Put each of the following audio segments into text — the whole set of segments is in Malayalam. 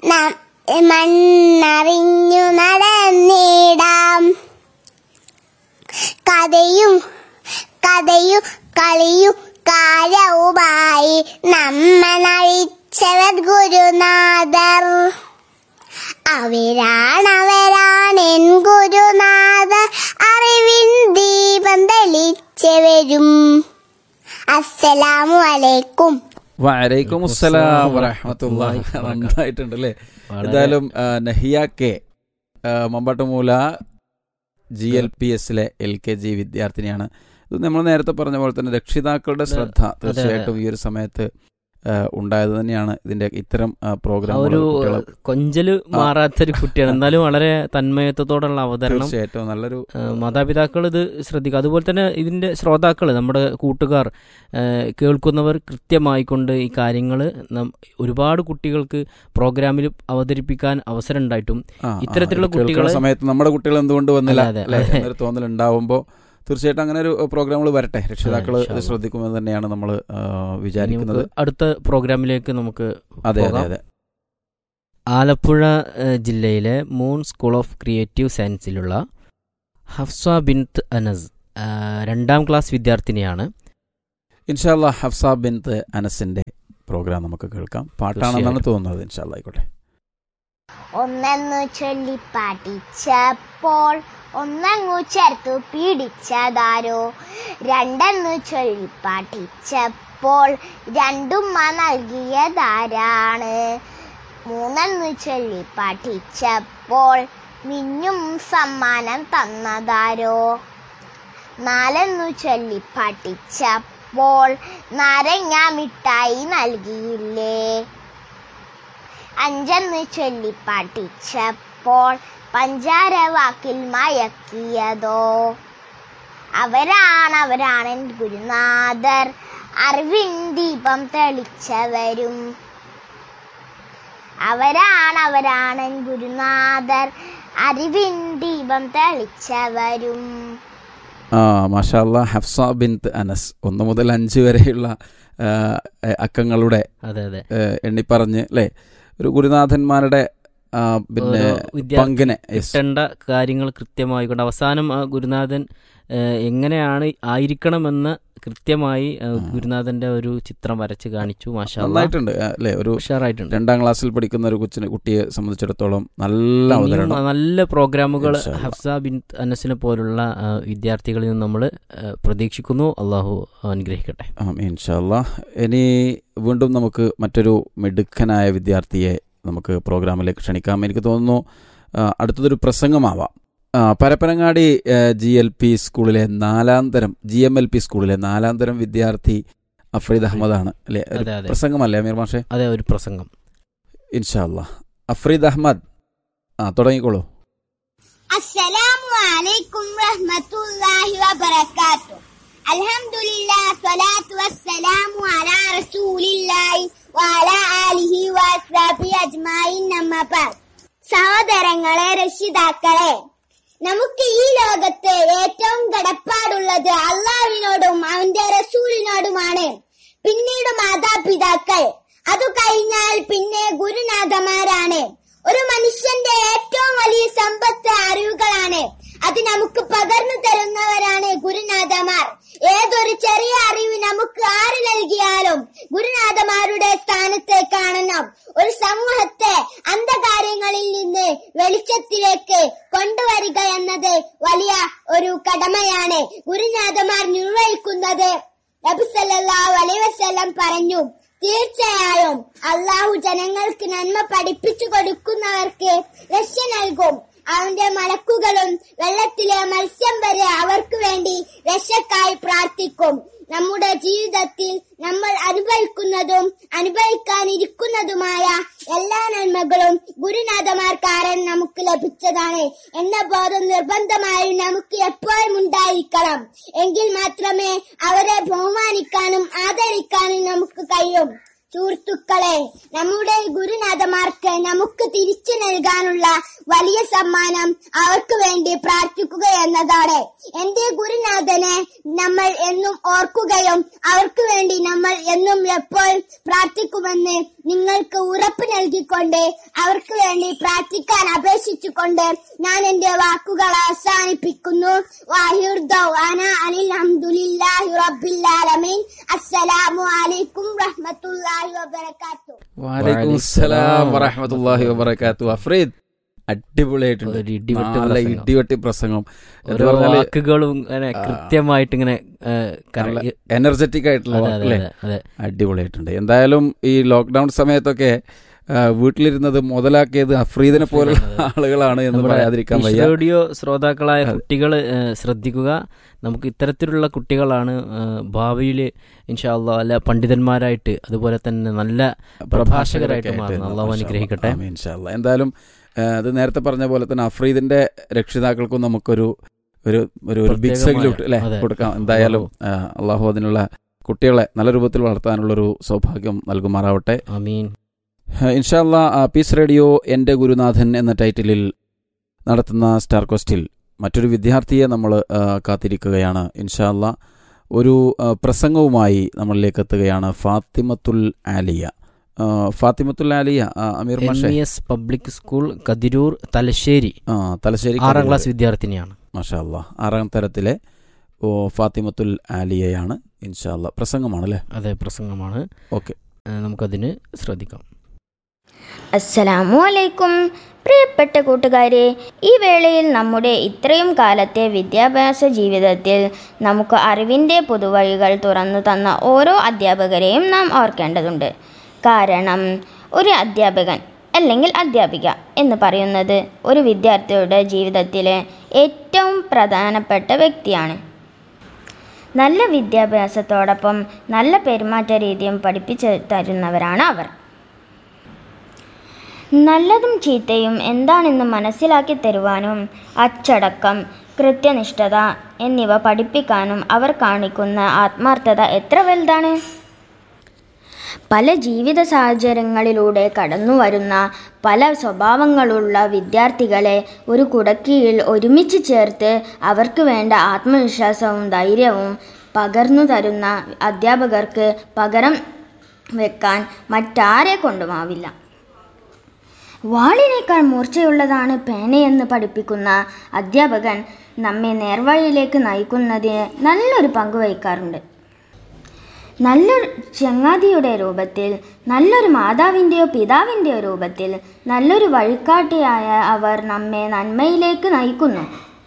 നം- മണ്ണറിഞ്ഞു നടന്നിടാം കഥയും കഥയും കളിയും കാലവുമായി നമ്മനഴിച്ചവർ ഗുരുനാഥർ അവരാണവരാണെൻ ഗുരുനാഥർ അറിവിൻ ദീപം തെളിച്ചവരും അസ്സലാമു അലൈക്കും വലൈക്കും അസ്സലാം വറഹമത്തുള്ളാഹി നന്നായിട്ടുണ്ട് അല്ലേ എന്തായാലും ആ, നഹിയ കെ ആ, മമ്പാട്ടുമൂല ജി എൽ പി എസിലെ എൽ കെ ജി വിദ്യാർത്ഥിനിയാണ് ഇത് നമ്മൾ നേരത്തെ പറഞ്ഞ പോലെ തന്നെ രക്ഷിതാക്കളുടെ ശ്രദ്ധ തീർച്ചയായിട്ടും ഈ ഒരു സമയത്ത് ആ, ഉണ്ടായത് തന്നെയാണ് ഇതിന്റെ ഇത്തരം ആ പ്രോഗ്രാം ഒരു കൊഞ്ചല് മാറാത്തൊരു കുട്ടിയാണ് എന്നാലും വളരെ തന്മയത്വത്തോടുള്ള അവതരണം തീർച്ചയായിട്ടും നല്ലൊരു ആ, മാതാപിതാക്കൾ ഇത് ശ്രദ്ധിക്കുക അതുപോലെ തന്നെ ഇതിന്റെ ശ്രോതാക്കൾ നമ്മുടെ കൂട്ടുകാർ ആ, കേൾക്കുന്നവർ കൃത്യമായിക്കൊണ്ട് ഈ കാര്യങ്ങൾ ഒരുപാട് കുട്ടികൾക്ക് പ്രോഗ്രാമിൽ അവതരിപ്പിക്കാൻ അവസരം ഉണ്ടായിട്ടും ആ, ആ, ഇത്തരത്തിലുള്ള ഇത് കേൾക്കുന്ന കുട്ടികളെ- സമയത്ത് നമ്മുടെ കുട്ടികൾ എന്തുകൊണ്ട് വന്നില്ല അതെ, അതെ, അല്ലേ അതെ. എന്നൊരു തോന്നൽ ഉണ്ടാവുമ്പോൾ തീർച്ചയായിട്ടും അങ്ങനെ ഒരു പ്രോഗ്രാമുകൾ വരട്ടെ രക്ഷിതാക്കൾ ഇൻഷാ ഇത് അല്ലാ. ശ്രദ്ധിക്കുമെന്ന് തന്നെയാണ് നമ്മൾ ഇനി വിചാരിക്കുന്നത് നമുക്ക് അടുത്ത പ്രോഗ്രാമിലേക്ക് നമുക്ക് അതെ അതെ പോകാം. അതെ ആലപ്പുഴ ഏഹ്, ജില്ലയിലെ മൂൺ സ്കൂൾ ഓഫ് ക്രിയേറ്റീവ് സയൻസിലുള്ള ഹഫ്സ ബിൻത്ത് അനസ് ആ, രണ്ടാം ക്ലാസ് വിദ്യാർത്ഥിനിയാണ് ഇൻഷാല്ല ഹഫ്സ ബിൻത്ത് അനസിന്റെ പ്രോഗ്രാം നമുക്ക് കേൾക്കാം പാട്ടാണെന്നാണ് തീർച്ചയായും. തോന്നുന്നത് ഇൻഷാല്ല ആയിക്കോട്ടെ ഒന്നെന്നു ചൊല്ലി പാട്ടിച്ചപ്പോൾ ഒന്നങ്ങു ചേർത്തു പീഡിച്ചതാരോ രണ്ടെന്നു ചൊല്ലി പാട്ടിച്ചപ്പോൾ രണ്ടുമ്മ നൽകിയതാരാണ് മൂന്നെന്നു ചൊല്ലി പാട്ടിച്ചപ്പോൾ മിന്നും സമ്മാനം തന്നതാരോ നാലെന്നു ചൊല്ലി പാട്ടിച്ചപ്പോൾ നാരങ്ങ മിഠായി നൽകിയില്ലേ അഞ്ചെന്ന് ചൊല്ലി പാട്ടിച്ചപ്പോൾ പഞ്ചാര വാക്കിൽ മയക്കിയതോ അവരാണ് അവരാണ് ഗുരുനാഥർ അറിവിൻ ദീപം തെളിച്ചവരും അവരാണ് അവരാണ് ഗുരുനാഥർ അറിവിൻ ദീപം തെളിച്ചവരും ആ മാഷാല്ല ഹഫ്സ ബിൻത്ത് അനസ് ഒന്ന് മുതൽ അഞ്ച് വരെയുള്ള ആ, അക്കങ്ങളുടെ അതെ അതെ ആ, എണ്ണിപ്പറഞ്ഞ് അല്ലേ ഒരു ഗുരുനാഥന്മാരുടെ ആ, പിന്നെ ഓരോ വിദ്യാർത്ഥി പങ്കിനെ yes. കിട്ടേണ്ട കാര്യങ്ങൾ കൃത്യമായിക്കൊണ്ട് അവസാനം ആ ഗുരുനാഥൻ ഏഹ്, എങ്ങനെയാണ് ആയിരിക്കണമെന്ന് കൃത്യമായി ആ, ഗുരുനാഥന്റെ ഒരു ചിത്രം വരച്ച് കാണിച്ചു മാഷാ അല്ലാ. നന്നായിട്ടുണ്ട് ആ, അല്ലേ ഒരു ഉഷാറായിട്ടുണ്ട് രണ്ടാം ക്ലാസ്സിൽ പഠിക്കുന്ന ഒരു കൊച്ചിനെ കുട്ടിയെ സംബന്ധിച്ചിടത്തോളം നല്ല ഇനിയും അവതരണം നല്ല പ്രോഗ്രാമുകൾ ഇൻഷാ അല്ലാ. ഹഫ്സ ബിൻ അനസിനെ പോലുള്ള ആ, വിദ്യാർത്ഥികളിൽ നിന്ന് നമ്മൾ പ്രതീക്ഷിക്കുന്നു അള്ളാഹു അനുഗ്രഹിക്കട്ടെ ഇൻഷാല്ല ഇനി വീണ്ടും നമുക്ക് മറ്റൊരു മിടുക്കനായ വിദ്യാർത്ഥിയെ നമുക്ക് പ്രോഗ്രാമിലേക്ക് ക്ഷണിക്കാം എനിക്ക് തോന്നുന്നു ആ, അടുത്തതൊരു പ്രസംഗമാവാം ആ, പരപ്പനങ്ങാടി ജി എൽ പി സ്കൂളിലെ നാലാം തരം ജി എം എൽ പി സ്കൂളിലെ നാലാം തരം വിദ്യാർത്ഥി അഫ്രീദ് അഹമ്മദാണ് അല്ലേ ഒരു അതെ അതെ പ്രസംഗമല്ലേ അമീർ മാഷെ അതെ ഒരു പ്രസംഗം ഇൻഷാല്ല അഫ്രീദ് അഹമ്മദ് ആ തുടങ്ങിക്കോളൂ അസ്സലാമു അലൈക്കും റഹ്മത്തുള്ളാഹി വബറകാത്തു അൽഹംദുലില്ലാഹ് സ്വലാത്തു വസ്സലാമു അലാ റസൂലില്ലാഹി വഅലാ ആലിഹി വഅസ്ഹാബി അജ്മായിൻ അമ്മാ ബഅദ് സഹോദരങ്ങളെ രക്ഷിതാക്കളെ നമുക്ക് ഈ ലോകത്ത് ഏറ്റവും കടപ്പാടുള്ളത് അള്ളാഹുവിനോടും അവന്റെ റസൂലിനോടുമാണ് പിന്നീട് മാതാപിതാക്കൾ അത് കഴിഞ്ഞാൽ പിന്നെ ഗുരുനാഥമാരാണ് ഒരു മനുഷ്യന്റെ ഏറ്റവും വലിയ സമ്പത്ത് അറിവുകളാണ് അത് നമുക്ക് പകർന്നു തരുന്നവരാണ് ഗുരുനാഥമാർ ഏതൊരു ചെറിയ അറിവ് നമുക്ക് ആര് നൽകിയാലും ഗുരുനാഥമാരുടെ സ്ഥാനത്തെ കാണണം ഒരു സമൂഹത്തെ അന്ധകാര്യങ്ങളിൽ നിന്ന് വെളിച്ചത്തിലേക്ക് കൊണ്ടുവരിക എന്നത് വലിയ ഒരു കടമയാണ് ഗുരുനാഥമാർ നിർവഹിക്കുന്നത് നബി സല്ലല്ലാഹു അലൈഹി വസല്ലം പറഞ്ഞു തീർച്ചയായും അള്ളാഹു ജനങ്ങൾക്ക് നന്മ പഠിപ്പിച്ചു കൊടുക്കുന്നവർക്ക് രക്ഷ നൽകും അവന്റെ മലക്കുകളും വെള്ളത്തിലെ മത്സ്യം വരെ അവർക്ക് വേണ്ടി രക്ഷക്കായി പ്രാർത്ഥിക്കും നമ്മുടെ ജീവിതത്തിൽ നമ്മൾ അനുഭവിക്കുന്നതും അനുഭവിക്കാനിരിക്കുന്നതുമായ എല്ലാ നന്മകളും ഗുരുനാഥമാർ കാരണം നമുക്ക് ലഭിച്ചതാണ് എന്ന ബോധം നിർബന്ധമായും നമുക്ക് എപ്പോഴും ഉണ്ടായിരിക്കണം എങ്കിൽ മാത്രമേ അവരെ ബഹുമാനിക്കാനും ആദരിക്കാനും നമുക്ക് കഴിയും സുഹൃത്തുക്കളെ നമ്മുടെ ഗുരുനാഥമാർക്ക് നമുക്ക് തിരിച്ചു നൽകാനുള്ള വലിയ സമ്മാനം അവർക്ക് വേണ്ടി പ്രാർത്ഥിക്കുക എന്നതാണ് എന്റെ ഗുരുനാഥനെ നമ്മൾ എന്നും ഓർക്കുകയും അവർക്ക് വേണ്ടി നമ്മൾ എന്നും എപ്പോഴും പ്രാർത്ഥിക്കുമെന്ന് നിങ്ങൾക്ക് ഉറപ്പ് നൽകിക്കൊണ്ട് അവർക്ക് വേണ്ടി പ്രാർത്ഥിക്കാൻ അപേക്ഷിച്ചുകൊണ്ട് ഞാൻ എന്റെ വാക്കുകൾ അവസാനിപ്പിക്കുന്നു വാഹിർ ദൗആന അനിൽ ഹംദുലില്ലാഹി റബ്ബിൽ ആലമീൻ അസ്സലാമു അലൈക്കും റഹ്മത്തുള്ളാഹി വബറകാതുഹു വലൈക്കും സലാം വറഹമത്തല്ലാഹി വബറകാത്തു അഫ്രീദ് അടിപൊളിയായിട്ടുണ്ട് ഒരു ഇടിവെട്ട് നല്ല പ്രസംഗം. ഇടിവെട്ടി പ്രസംഗം എന്ന് ഓരോ പറഞ്ഞാല് വാക്കുകളും ഇങ്ങനെ കൃത്യമായിട്ട് ഇങ്ങനെ ഏ, കര- നല്ല എനർജറ്റിക് ആയിട്ടുള്ള അതെ, വാക്ക് അതെ, അല്ലേ അതെ, അതെ. അടിപൊളിയായിട്ടുണ്ട് എന്തായാലും ഈ ലോക്ക്ഡൌൺ സമയത്തൊക്കെ ആ, വീട്ടിലിരുന്നത് മുതലാക്കിയത് അഫ്രീദിനെ പോലുള്ള ആളുകളാണ് എന്ന് നമ്മുടെ പറയാതിരിക്കാൻ ഫിഷ് വയ്യ റേഡിയോ ശ്രോതാക്കളായ കുട്ടികൾ ശ്രദ്ധിക്കുക നമുക്ക് ഇത്തരത്തിലുള്ള കുട്ടികളാണ് ഭാവിയിൽ ഇൻഷാല്ല അല്ല പണ്ഡിതന്മാരായിട്ട് അതുപോലെ തന്നെ നല്ല പ്രഭാഷകരായിട്ട് മാറുന്നത് അള്ളാഹു അനുഗ്രഹിക്കട്ടെ ആമീൻ, ഇൻഷാ അല്ലാ. എന്തായാലും ആ, അത് നേരത്തെ പറഞ്ഞ പോലെ തന്നെ അഫ്രീദിന്റെ രക്ഷിതാക്കൾക്കും നമുക്കൊരു ഒരു ഒരു ഒരു ബിഗ് പ്രത്യേകമായ- സല്യൂട്ട് അല്ലെ അതെ. കൊടുക്കാം എന്തായാലും ആ, അള്ളാഹു അതിനുള്ള കുട്ടികളെ നല്ല രൂപത്തിൽ വളർത്താനുള്ളൊരു സൗഭാഗ്യം നൽകുമാറാവട്ടെ അമീൻ ഇൻഷാല്ല പീസ് റേഡിയോ എൻ്റെ ഗുരുനാഥൻ എന്ന ടൈറ്റിലിൽ നടത്തുന്ന സ്റ്റാർ കോസ്റ്റിൽ മറ്റൊരു വിദ്യാർത്ഥിയെ നമ്മൾ കാത്തിരിക്കുകയാണ് ഇൻഷാല്ല ഒരു ആ, പ്രസംഗവുമായി നമ്മളിലേക്ക് എത്തുകയാണ് ഫാത്തിമത്തുൽ ആലിയ ആ, ഫാത്തിമത്തുൽ ആലിയ ആ, അമീർ എം മാഷെ E S public school Kathiroor Thalassery ആ, തലശ്ശേരി ആറാം ക്ലാസ് വിദ്യാർത്ഥിനിയാണ് മാഷാ അല്ലാ ആറാം തരത്തിലെ ഓ ഫാത്തിമത്തുൽ ആലിയയാണ് ഇൻഷാല്ല പ്രസംഗമാണ് അല്ലേ അതെ പ്രസംഗമാണ് ഓക്കെ ഏ, നമുക്കതിന് ശ്രദ്ധിക്കാം അസ്സലാമു അലൈക്കും പ്രിയപ്പെട്ട കൂട്ടുകാരെ ഈ വേളയിൽ നമ്മുടെ ഇത്രയും കാലത്തെ വിദ്യാഭ്യാസ ജീവിതത്തിൽ നമുക്ക് അറിവിൻ്റെ പുതുവഴികൾ തുറന്നു തന്ന ഓരോ അധ്യാപകരെയും നാം ഓർക്കേണ്ടതുണ്ട് കാരണം ഒരു അധ്യാപകൻ അല്ലെങ്കിൽ അധ്യാപിക എന്ന് പറയുന്നത് ഒരു വിദ്യാർത്ഥിയുടെ ജീവിതത്തിലെ ഏറ്റവും പ്രധാനപ്പെട്ട വ്യക്തിയാണ് നല്ല വിദ്യാഭ്യാസത്തോടൊപ്പം നല്ല പെരുമാറ്റ രീതിയും പഠിപ്പിച്ചു തരുന്നവരാണ് അവർ നല്ലതും ചീത്തയും എന്താണെന്ന് മനസ്സിലാക്കി തരുവാനും അച്ചടക്കം കൃത്യനിഷ്ഠത എന്നിവ പഠിപ്പിക്കാനും അവർ കാണിക്കുന്ന ആത്മാർത്ഥത എത്ര വലുതാണ് പല ജീവിത സാഹചര്യങ്ങളിലൂടെ കടന്നു വരുന്ന പല സ്വഭാവങ്ങളുള്ള വിദ്യാർത്ഥികളെ ഒരു കുടക്കീഴിൽ ഒരുമിച്ച് ചേർത്ത് അവർക്ക് വേണ്ട ആത്മവിശ്വാസവും ധൈര്യവും പകർന്നു തരുന്ന അധ്യാപകർക്ക് പകരം വെക്കാൻ മറ്റാരെ കൊണ്ടുമാവില്ല വാളിനേക്കാൾ മൂർച്ചയുള്ളതാണ് പേനയെന്ന് പഠിപ്പിക്കുന്ന അധ്യാപകൻ നമ്മെ നേർവഴിയിലേക്ക് നയിക്കുന്നതിന് നല്ലൊരു പങ്ക് വഹിക്കാറുണ്ട് നല്ലൊരു ചങ്ങാതിയുടെ രൂപത്തിൽ നല്ലൊരു മാതാവിൻ്റെയോ പിതാവിൻ്റെയോ രൂപത്തിൽ നല്ലൊരു വഴികാട്ടിയായ അവർ നമ്മെ നന്മയിലേക്ക് നയിക്കുന്നു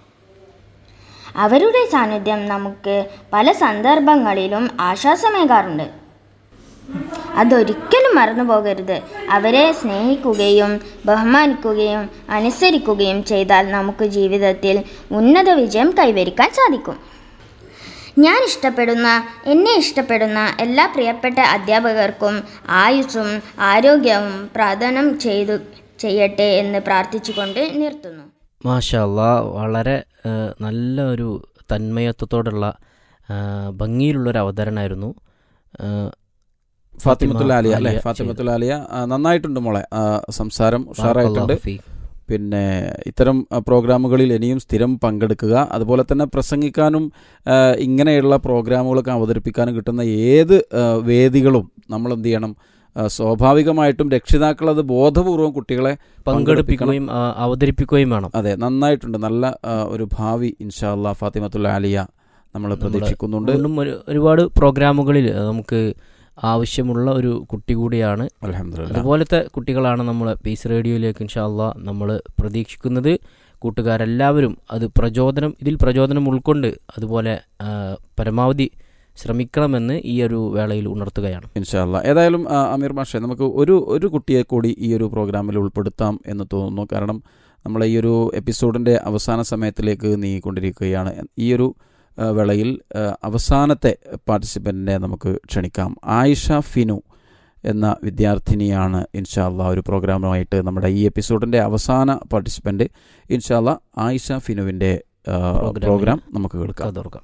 അവരുടെ സാന്നിധ്യം നമുക്ക് പല സന്ദർഭങ്ങളിലും ആശ്വാസമേകാറുണ്ട് അതൊരിക്കലും മറന്നു പോകരുത് അവരെ സ്നേഹിക്കുകയും ബഹുമാനിക്കുകയും അനുസരിക്കുകയും ചെയ്താൽ നമുക്ക് ജീവിതത്തിൽ ഉന്നത വിജയം കൈവരിക്കാൻ സാധിക്കും ഞാൻ ഇഷ്ടപ്പെടുന്ന എന്നെ ഇഷ്ടപ്പെടുന്ന എല്ലാ പ്രിയപ്പെട്ട അധ്യാപകർക്കും ആയുസ്സും ആരോഗ്യവും പ്രദാനം ചെയ്തു ചെയ്യട്ടെ എന്ന് പ്രാർത്ഥിച്ചുകൊണ്ട് നിർത്തുന്നു മാഷാ അല്ലാ വളരെ ഏ, നല്ല ഒരു തന്മയത്വത്തോടുള്ള ഏ, ഭംഗിയിലുള്ളൊരു അവതരണമായിരുന്നു ഏ, ഫാത്തിമത്തുൽ ആലിയ അല്ലേ ആലിയ ഫാത്തിമത്തുൽ ആലിയ ആ, നന്നായിട്ടുണ്ട് മോളെ ആ, സംസാരം ഉഷാറായിട്ടുണ്ട് ബാറക്കല്ലാഹു ഫീക്ക്. പിന്നെ ഇത്തരം ആ, പ്രോഗ്രാമുകളിൽ ഇനിയും സ്ഥിരം പങ്കെടുക്കുക അതുപോലെ തന്നെ പ്രസംഗിക്കാനും ആ, ഇങ്ങനെയുള്ള പ്രോഗ്രാമുകളൊക്കെ അവതരിപ്പിക്കാനും കിട്ടുന്ന ഏത് ആ, വേദികളും നമ്മൾ എന്ത് ചെയ്യണം ആ, സ്വാഭാവികമായിട്ടും രക്ഷിതാക്കൾ അത് ബോധപൂർവം കുട്ടികളെ പങ്കെടുപ്പിക്കുകയും ആ, അവതരിപ്പിക്കുകയും വേണം അതെ നന്നായിട്ടുണ്ട് നല്ല ആ, ഒരു ഭാവി ഇൻഷാ ഫാത്തിമത്തുൽ ആലിയ നമ്മൾ പ്രതീക്ഷിക്കുന്നുണ്ട് വീണ്ടും ഒരു ഒരുപാട് പ്രോഗ്രാമുകളിൽ നമുക്ക് ആവശ്യമുള്ള ഒരു കുട്ടി കൂടിയാണ് അലഹമില്ല അതുപോലത്തെ കുട്ടികളാണ് നമ്മൾ പീസ് റേഡിയോയിലേക്ക് ഇൻഷാല്ല നമ്മൾ പ്രതീക്ഷിക്കുന്നത് കൂട്ടുകാരെല്ലാവരും അത് പ്രചോദനം ഇതിൽ പ്രചോദനം ഉൾക്കൊണ്ട് അതുപോലെ ആ, പരമാവധി ശ്രമിക്കണമെന്ന് ഈ ഒരു വേളയിൽ ഉണർത്തുകയാണ് ഇൻഷാല്ല ഏതായാലും ആ, അമീർ മാഷെ നമുക്ക് ഒരു ഒരു കുട്ടിയെ കൂടി ഈ ഒരു പ്രോഗ്രാമിൽ ഉൾപ്പെടുത്താം എന്ന് തോന്നുന്നു കാരണം നമ്മൾ ഈ ഒരു എപ്പിസോഡിൻ്റെ അവസാന സമയത്തിലേക്ക് നീങ്ങിക്കൊണ്ടിരിക്കുകയാണ് ഈ ഒരു ആ, വേളയിൽ ആ, അവസാനത്തെ പാർട്ടിസിപ്പൻറ്റിനെ നമുക്ക് ക്ഷണിക്കാം ആയിഷ ഫിനു എന്ന വിദ്യാർത്ഥിനിയാണ് ഇൻഷാല്ല ഒരു പ്രോഗ്രാമുമായിട്ട് നമ്മുടെ ഈ എപ്പിസോഡിൻ്റെ അവസാന പാർട്ടിസിപ്പൻറ്റ് ഇൻഷാല്ല ആയിഷ ഫിനുവിൻ്റെ ആ, പ്രോഗ്രാമിൽ പ്രോഗ്രാം നമുക്ക് കേൾക്കാം കഥോർക്കാം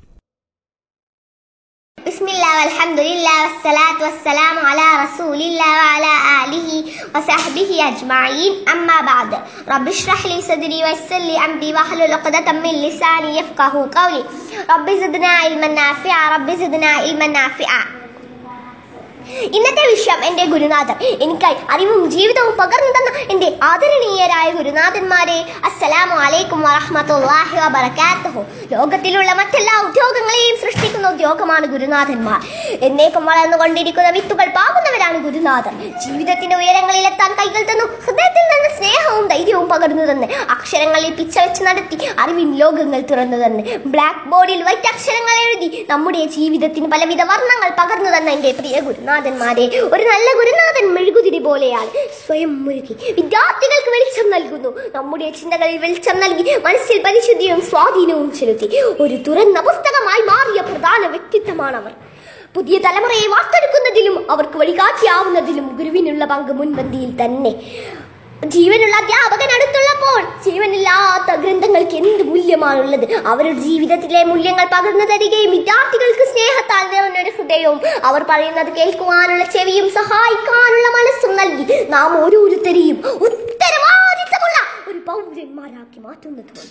بسم الله والحمد لله والصلاة والسلام على رسول الله وعلى آله وصحبه أجمعين أما بعد رب اشرح لي صدري ويسر لي أمري واحلل عقدة من لساني يفقه قولي رب زدنا علما نافعا رب زدنا علما نافعا ഇന്നത്തെ വിഷയം എൻ്റെ ഗുരുനാഥൻ എനിക്കായി അറിവും ജീവിതവും പകർന്നു തന്ന എൻ്റെ ആദരണീയരായ ഗുരുനാഥന്മാരെ അസ്സലാമു അലൈക്കും വറഹ്മത്തുള്ളാഹി വബറകാതുഹു ലോകത്തിലുള്ള മറ്റെല്ലാ ഉദ്യോഗങ്ങളെയും സൃഷ്ടിക്കുന്ന ഉദ്യോഗമാണ് ഗുരുനാഥന്മാർ എന്നേക്കും വളർന്നുകൊണ്ടിരിക്കുന്ന വിത്തുകൾ പാകുന്നവരാണ് ഗുരുനാഥൻ ജീവിതത്തിന്റെ ഉയരങ്ങളിലെത്താൻ കൈകൾ തന്നു ഹൃദയത്തിൽ നിന്ന് സ്നേഹവും ധൈര്യവും പകർന്നു തന്നെ അക്ഷരങ്ങളിൽ പിച്ച വെച്ച് നടത്തി അറിവിൻ ലോകങ്ങൾ തുറന്നു തന്നെ ബ്ലാക്ക് ബോർഡിൽ വൈറ്റ് അക്ഷരങ്ങൾ എഴുതി നമ്മുടെ ജീവിതത്തിന് പലവിധ വർണ്ണങ്ങൾ പകർന്നു തന്ന എൻ്റെ പ്രിയ ഗുരുനാഥന്മാരെ ഒരു നല്ല ഗുരുനാഥൻ മെഴുകുതിരി പോലെയാണ് സ്വയം മുഴുകി വിദ്യാർത്ഥികൾക്ക് വെളിച്ചം നൽകുന്നു നമ്മുടെ ചിന്തകളിൽ വെളിച്ചം നൽകി മനസ്സിൽ പരിശുദ്ധിയും സ്വാധീനവും ചെലുത്തി ഒരു തുറന്ന പുസ്തകമായി മാറിയ പ്രധാന വ്യക്തിത്വമാണവർ പുതിയ തലമുറയെ വാർത്തെടുക്കുന്നതിലും അവർക്ക് വഴികാട്ടിയാവുന്നതിലും ഗുരുവിനുള്ള പങ്ക് മുൻപന്തിയിൽ തന്നെ ജീവനുള്ള അധ്യാപകൻ അടുത്തുള്ളപ്പോൾ ജീവനില്ലാത്ത ഗ്രന്ഥങ്ങൾക്ക് എന്ത് മൂല്യമാണുള്ളത് അവരുടെ ജീവിതത്തിലെ മൂല്യങ്ങൾ പകർന്നു തരികയും വിദ്യാർത്ഥികൾക്ക് സ്നേഹത്താൽ നിറഞ്ഞൊരു ഹൃദയവും അവർ പറയുന്നത് കേൾക്കുവാനുള്ള ചെവിയും സഹായിക്കാനുള്ള മനസ്സും നൽകി നാം ഓരോരുത്തരെയും ഉത്തരവാദിത്തമുള്ള ഒരു പൗരന്മാരാക്കി മാറ്റുന്നതുമാണ്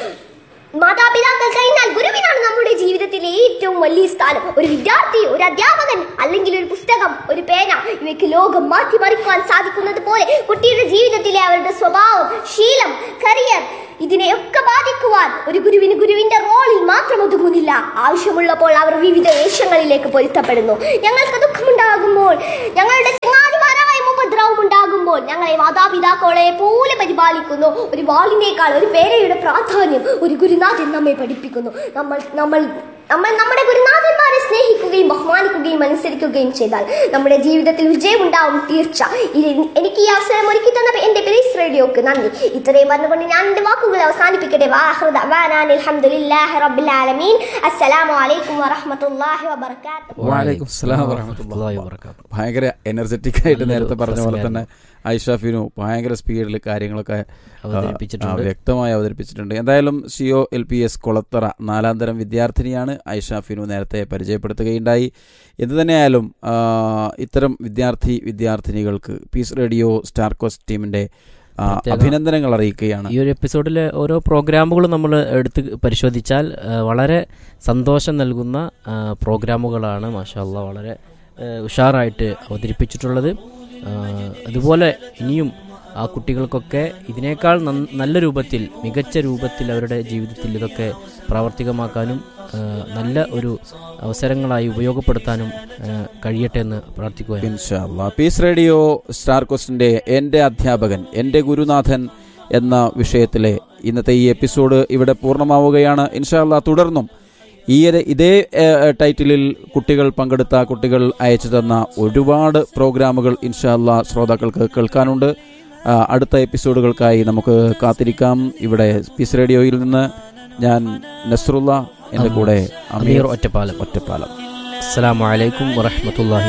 മാതാപിതാക്കൾ കഴിഞ്ഞാൽ ഗുരുവിനാണ് നമ്മുടെ ജീവിതത്തിലെ ഏറ്റവും വലിയ സ്ഥാനം ഒരു വിദ്യാർത്ഥി ഒരു അധ്യാപകൻ അല്ലെങ്കിൽ ഒരു പുസ്തകം ഒരു പേന ഇവയ്ക്ക് ലോകം മാറ്റിമറിക്കുവാൻ സാധിക്കുന്നത് പോലെ കുട്ടിയുടെ ജീവിതത്തിലെ അവരുടെ സ്വഭാവം ശീലം കരിയർ ഇതിനെയൊക്കെ ബാധിക്കുവാൻ ഒരു ഗുരുവിന് ഗുരുവിന്റെ റോളിൽ മാത്രം ഒതുങ്ങുന്നില്ല ആവശ്യമുള്ളപ്പോൾ അവർ വിവിധ വേഷങ്ങളിലേക്ക് പൊരുത്തപ്പെടുന്നു ഞങ്ങൾക്ക് ദുഃഖമുണ്ടാകുമ്പോൾ ഞങ്ങളുടെ ചങ്ങാതിമാരായും ഉപദ്രവം ഉണ്ടാകുമ്പോൾ ഞങ്ങളെ മാതാപിതാക്കളെ പോലെ പരിപാലിക്കുന്നു ഒരു വാളിനേക്കാൾ ഒരു പേരയുടെ പ്രാധാന്യം ഒരു ഗുരുനാഥൻ നമ്മെ പഠിപ്പിക്കുന്നു നമ്മൾ നമ്മൾ നമ്മൾ നമ്മുടെ ഗുരുനാഥന്മാരെ സ്നേഹിക്കുകയും ബഹുമാനിക്കുകയും അനുസരിക്കുകയും ചെയ്താൽ നമ്മുടെ ജീവിതത്തിൽ വിജയമുണ്ടാവും തീർച്ച ഇത് എനിക്ക് ഈ അവസരം ഒരുക്കി തന്ന എന്റെ ബ്രീസ് റേഡിയോക്ക് നന്ദി ഇത്രയും പറഞ്ഞുകൊണ്ട് ഞാൻ എന്റെ വാക്കുകൾ അവസാനിപ്പിക്കട്ടെ വാഹൃദ അൽഹംദുലില്ലാഹി റബ്ബിൽ ആലമീൻ അസ്സലാമു അലൈക്കും വറഹ്മത്തുള്ളാഹി വബറകാതുഹു വലൈക്കും സ്ലാം വറഹ്മത്തുള്ളാഹി വബറകാതുഹു. ഭയങ്കര എനർജറ്റിക് ആയിട്ട് നല്ലൊരു നേരത്തെ പറഞ്ഞ പോലെ ഫസലായിരുന്നു. തന്നെ ഐഷ ഫിനു ഭയങ്കര സ്പീഡിൽ കാര്യങ്ങളൊക്കെ ആ, അവതരിപ്പിച്ചിട്ടുണ്ട്. ആ, വ്യക്തമായി അവതരിപ്പിച്ചിട്ടുണ്ട് എന്തായാലും C O L P S Kolathara നാലാം തരം വിദ്യാർത്ഥിനിയാണ് ഐഷ ഫിനു നേരത്തെ പരിചയപ്പെടുത്തുകയുണ്ടായി എന്ത് തന്നെയായാലും ആ, ഇത്തരം വിദ്യാർത്ഥി വിദ്യാർത്ഥിനികൾക്ക് പീസ് റേഡിയോ സ്റ്റാർ കോസ്റ്റ് ടീമിന്റെ ആ, പ്രത്യേക- അഭിനന്ദനങ്ങൾ അറിയിക്കുകയാണ് ഈ ഒരു എപ്പിസോഡിലെ ഓരോ പ്രോഗ്രാമുകളും നമ്മൾ എടുത്ത് പരിശോധിച്ചാൽ ആ, വളരെ സന്തോഷം നൽകുന്ന ആ, പ്രോഗ്രാമുകളാണ് മാഷാല്ല വളരെ ആ, ഉഷാറായിട്ട് അവതരിപ്പിച്ചിട്ടുള്ളത് ആ, അതുപോലെ ഇനിയും ആ കുട്ടികൾക്കൊക്കെ ഇതിനേക്കാൾ നന്ന- നല്ല രൂപത്തിൽ മികച്ച രൂപത്തിൽ അവരുടെ ജീവിതത്തിൽ ഇതൊക്കെ പ്രാവർത്തികമാക്കാനും ആ, നല്ല ഒരു അവസരങ്ങളായി ഉപയോഗപ്പെടുത്താനും ആ, കഴിയട്ടെ എന്ന് പ്രാർത്ഥിക്കുകയാണ് ഇൻഷാല്ലാ പീസ് റേഡിയോ സ്റ്റാർ കോസ്റ്റിന്റെ എന്റെ അധ്യാപകൻ എന്റെ ഗുരുനാഥൻ എന്ന വിഷയത്തിലെ ഇന്നത്തെ ഈ എപ്പിസോഡ് ഇവിടെ പൂർണ്ണമാവുകയാണ് ഇൻഷാല്ലാ തുടർന്നും ഈ ഒരു ഇതേ ഏഹ്, ടൈറ്റിലിൽ കുട്ടികൾ പങ്കെടുത്ത കുട്ടികൾ അയച്ചു തന്ന ഒരുപാട് പ്രോഗ്രാമുകൾ ഇൻഷാല്ലാ ശ്രോതാക്കൾക്ക് കേൾക്കാനുണ്ട് ആ, അടുത്ത എപ്പിസോഡുകൾക്കായി നമുക്ക് കാത്തിരിക്കാം ഇവിടെ പീസ് റേഡിയോയിൽ നിന്ന് ഞാൻ നസ്രുള്ള എന്റെ കൂടെ അമീർ അമീർ ഒറ്റപ്പാലം ഒറ്റപ്പാലം അസ്സലാമു അലൈക്കും വറഹ്മത്തുള്ളാഹി